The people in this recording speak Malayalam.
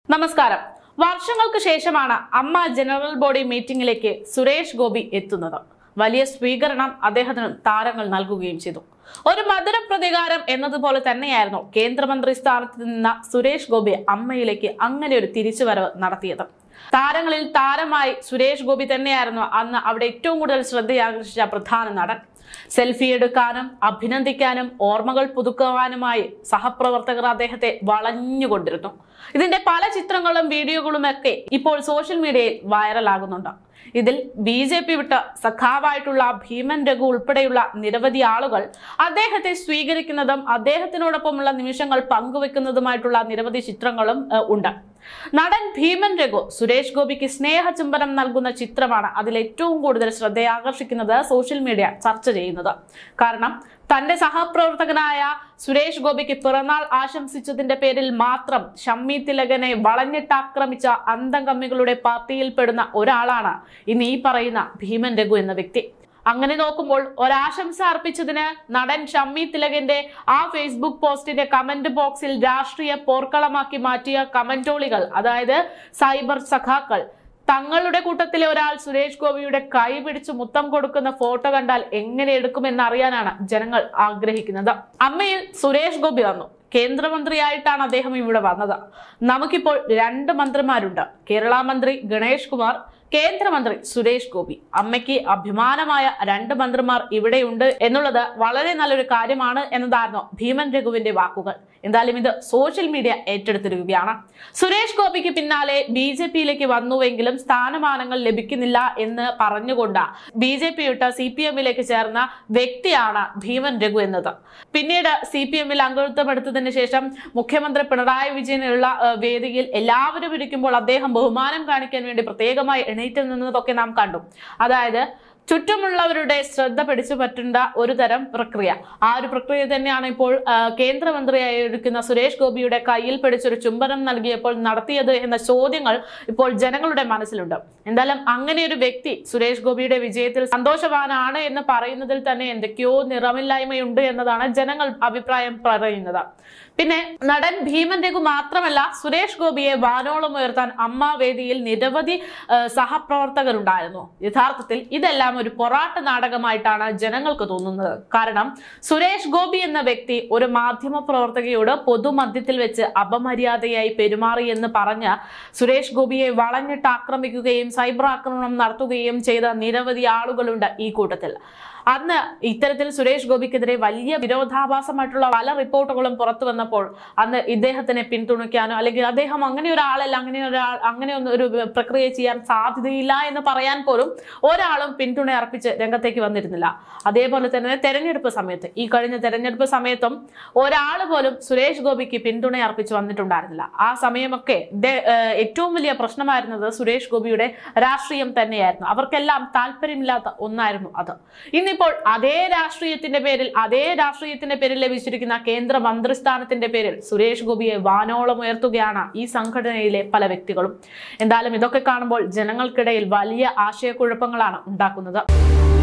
നമസ്കാരം വർഷങ്ങൾക്ക് ശേഷമാണ് അമ്മ ജനറൽ ബോഡി മീറ്റിംഗിലേക്ക് സുരേഷ് ഗോപി എത്തുന്നത് വലിയ സ്വീകരണം അദ്ദേഹത്തിന് താരങ്ങൾ നൽകുകയും ചെയ്തു ഒരു മധുര പ്രതികാരം എന്നതുപോലെ തന്നെയായിരുന്നു കേന്ദ്രമന്ത്രി സ്ഥാനത്ത് നിന്ന സുരേഷ് ഗോപി അമ്മയിലേക്ക് അങ്ങനെ ഒരു തിരിച്ചുവരവ് നടത്തിയത് താരങ്ങളിൽ താരമായി സുരേഷ് ഗോപി തന്നെയായിരുന്നു അന്ന് അവിടെ ഏറ്റവും കൂടുതൽ ശ്രദ്ധയാകർഷിച്ച പ്രധാന നടൻ സെൽഫി എടുക്കാനും അഭിനന്ദിക്കാനും ഓർമ്മകൾ പുതുക്കുവാനുമായി സഹപ്രവർത്തകർ അദ്ദേഹത്തെ വളഞ്ഞുകൊണ്ടിരുന്നു ഇതിന്റെ പല ചിത്രങ്ങളും വീഡിയോകളും ഒക്കെ ഇപ്പോൾ സോഷ്യൽ മീഡിയയിൽ വൈറലാകുന്നുണ്ട് ഇതിൽ ബി ജെ പി വിട്ട് സഖാവായിട്ടുള്ള ഭീമൻ രഘു ഉൾപ്പെടെയുള്ള നിരവധി ആളുകൾ അദ്ദേഹത്തെ സ്വീകരിക്കുന്നതും അദ്ദേഹത്തിനോടൊപ്പമുള്ള നിമിഷങ്ങൾ പങ്കുവെക്കുന്നതുമായിട്ടുള്ള നിരവധി ചിത്രങ്ങളും ഏഹ്, ഉണ്ട് നടൻ ഭീമൻ രഘു സുരേഷ് ഗോപിക്ക് സ്നേഹചുംബനം നൽകുന്ന ചിത്രമാണ് അതിൽ ഏറ്റവും കൂടുതൽ ശ്രദ്ധയാകർഷിക്കുന്നത് സോഷ്യൽ മീഡിയ ചർച്ച ചെയ്യുന്നത് കാരണം തന്റെ സഹപ്രവർത്തകനായ സുരേഷ് ഗോപിക്ക് പിറന്നാൾ ആശംസിച്ചതിന്റെ പേരിൽ മാത്രം ഷമ്മി തിലകനെ വളഞ്ഞിട്ടാക്രമിച്ച അന്തംകമ്മികളുടെ പാർട്ടിയിൽപ്പെടുന്ന ഒരാളാണ് ഇന്ന് ഈ പറയുന്ന ഭീമൻ രഘു എന്ന വ്യക്തി അങ്ങനെ നോക്കുമ്പോൾ ഒരാശംസ അർപ്പിച്ചതിന് നടൻ ഷമ്മി തിലകന്റെ ആ ഫേസ്ബുക്ക് പോസ്റ്റിന്റെ കമന്റ് ബോക്സിൽ രാഷ്ട്രീയ പോർക്കളമാക്കി മാറ്റിയ കമന്റോളികൾ അതായത് സൈബർ സഖാക്കൾ തങ്ങളുടെ കൂട്ടത്തിലെ ഒരാൾ സുരേഷ് ഗോപിയുടെ കൈ പിടിച്ച് മുത്തം കൊടുക്കുന്ന ഫോട്ടോ കണ്ടാൽ എങ്ങനെ എടുക്കുമെന്ന് അറിയാനാണ് ജനങ്ങൾ ആഗ്രഹിക്കുന്നത് അമ്മയിൽ സുരേഷ് ഗോപി വന്നു കേന്ദ്രമന്ത്രിയായിട്ടാണ് അദ്ദേഹം ഇവിടെ വന്നത് നമുക്കിപ്പോൾ രണ്ട് മന്ത്രിമാരുണ്ട് കേരള മന്ത്രി ഗണേഷ് കുമാർ കേന്ദ്രമന്ത്രി സുരേഷ് ഗോപി അമ്മയ്ക്ക് അഭിമാനമായ രണ്ട് മന്ത്രിമാർ ഇവിടെയുണ്ട് എന്നുള്ളത് വളരെ നല്ലൊരു കാര്യമാണ് എന്നതായിരുന്നു ഭീമൻ രഘുവിന്റെ വാക്കുകൾ എന്തായാലും ഇത് സോഷ്യൽ മീഡിയ ഏറ്റെടുത്തിരിക്കുകയാണ് സുരേഷ് ഗോപിക്ക് പിന്നാലെ ബി ജെ പിയിലേക്ക് വന്നുവെങ്കിലും സ്ഥാനമാനങ്ങൾ ലഭിക്കുന്നില്ല എന്ന് പറഞ്ഞുകൊണ്ട് ബി ജെ പി വിട്ട് സി പി എമ്മിലേക്ക് ചേർന്ന വ്യക്തിയാണ് ഭീമൻ രഘു എന്നത് പിന്നീട് സി പി എമ്മിൽ അംഗത്വമെടുത്തതിന് ശേഷം മുഖ്യമന്ത്രി പിണറായി വിജയനുള്ള ഏഹ്, വേദിയിൽ എല്ലാവരും ഇരിക്കുമ്പോൾ അദ്ദേഹം ബഹുമാനം കാണിക്കാൻ വേണ്ടി പ്രത്യേകമായി എണീറ്റ് നിന്നതൊക്കെ നാം കണ്ടു അതായത് ചുറ്റുമുള്ളവരുടെ ശ്രദ്ധ പിടിച്ചു പറ്റേണ്ട ഒരു തരം പ്രക്രിയ ആ ഒരു പ്രക്രിയ തന്നെയാണ് ഇപ്പോൾ ആ, കേന്ദ്രമന്ത്രിയായി ഇരിക്കുന്ന സുരേഷ് ഗോപിയുടെ കയ്യിൽ പിടിച്ചൊരു ചുംബനം നൽകിയപ്പോൾ നടത്തിയത് എന്ന ചോദ്യങ്ങൾ ഇപ്പോൾ ജനങ്ങളുടെ മനസ്സിലുണ്ട് എന്തായാലും അങ്ങനെ ഒരു വ്യക്തി സുരേഷ് ഗോപിയുടെ വിജയത്തിൽ സന്തോഷവാനാണ് എന്ന് പറയുന്നതിൽ തന്നെ എന്തൊക്കെയോ നിറമില്ലായ്മയുണ്ട് എന്നതാണ് ജനങ്ങൾ അഭിപ്രായം പറയുന്നത് പിന്നെ നടൻ ഭീമൻ രഘു മാത്രമല്ല സുരേഷ് ഗോപിയെ വാനോളം ഉയർത്താൻ അമ്മ വേദിയിൽ നിരവധി ആ, സഹപ്രവർത്തകരുണ്ടായിരുന്നു യഥാർത്ഥത്തിൽ ഇതെല്ലാം ഒരു പൊറാട്ട നാടകമായിട്ടാണ് ജനങ്ങൾക്ക് തോന്നുന്നത് കാരണം സുരേഷ് ഗോപി എന്ന വ്യക്തി ഒരു മാധ്യമ പ്രവർത്തകയോട് പൊതുമധ്യത്തിൽ വെച്ച് അപമര്യാദയായി പെരുമാറി എന്ന് പറഞ്ഞ് സുരേഷ് ഗോപിയെ വളഞ്ഞിട്ട് ആക്രമിക്കുകയും സൈബർ ആക്രമണം നടത്തുകയും ചെയ്ത നിരവധി ആളുകളുണ്ട് ഈ കൂട്ടത്തിൽ അന്ന് ഇത്തരത്തിൽ സുരേഷ് ഗോപിക്കെതിരെ വലിയ വിരോധാഭാസമായിട്ടുള്ള പല റിപ്പോർട്ടുകളും പുറത്തു വന്നപ്പോൾ അന്ന് ഇദ്ദേഹത്തിനെ പിന്തുണയ്ക്കാനോ അല്ലെങ്കിൽ അദ്ദേഹം അങ്ങനെ ഒരാളല്ല അങ്ങനെ ഒരാൾ അങ്ങനെ ഒന്നും ഒരു പ്രക്രിയ ചെയ്യാൻ സാധ്യതയില്ല എന്ന് പറയാൻ പോലും ഒരാളും പിന്തുണ അർപ്പിച്ച് രംഗത്തേക്ക് വന്നിരുന്നില്ല അതേപോലെ തന്നെ തെരഞ്ഞെടുപ്പ് സമയത്ത് ഈ കഴിഞ്ഞ തെരഞ്ഞെടുപ്പ് സമയത്തും ഒരാൾ പോലും സുരേഷ് ഗോപിക്ക് പിന്തുണ അർപ്പിച്ച് വന്നിട്ടുണ്ടായിരുന്നില്ല ആ സമയമൊക്കെ ദേ- ഏഹ് ഏറ്റവും വലിയ പ്രശ്നമായിരുന്നത് സുരേഷ് ഗോപിയുടെ രാഷ്ട്രീയം തന്നെയായിരുന്നു അവർക്കെല്ലാം താല്പര്യമില്ലാത്ത ഒന്നായിരുന്നു അത് ഇന്നിപ്പോൾ അതേ രാഷ്ട്രീയത്തിന്റെ പേരിൽ അതേ രാഷ്ട്രീയത്തിന്റെ പേരിൽ ലഭിച്ചിരിക്കുന്ന കേന്ദ്ര മന്ത്രിസ്ഥാനത്തിന്റെ പേരിൽ സുരേഷ് ഗോപിയെ വാനോളം ഉയർത്തുകയാണ് ഈ സംഘടനയിലെ പല വ്യക്തികളും എന്തായാലും ഇതൊക്കെ കാണുമ്പോൾ ജനങ്ങൾക്കിടയിൽ വലിയ ആശയക്കുഴപ്പങ്ങളാണ് ഉണ്ടാക്കുന്നത്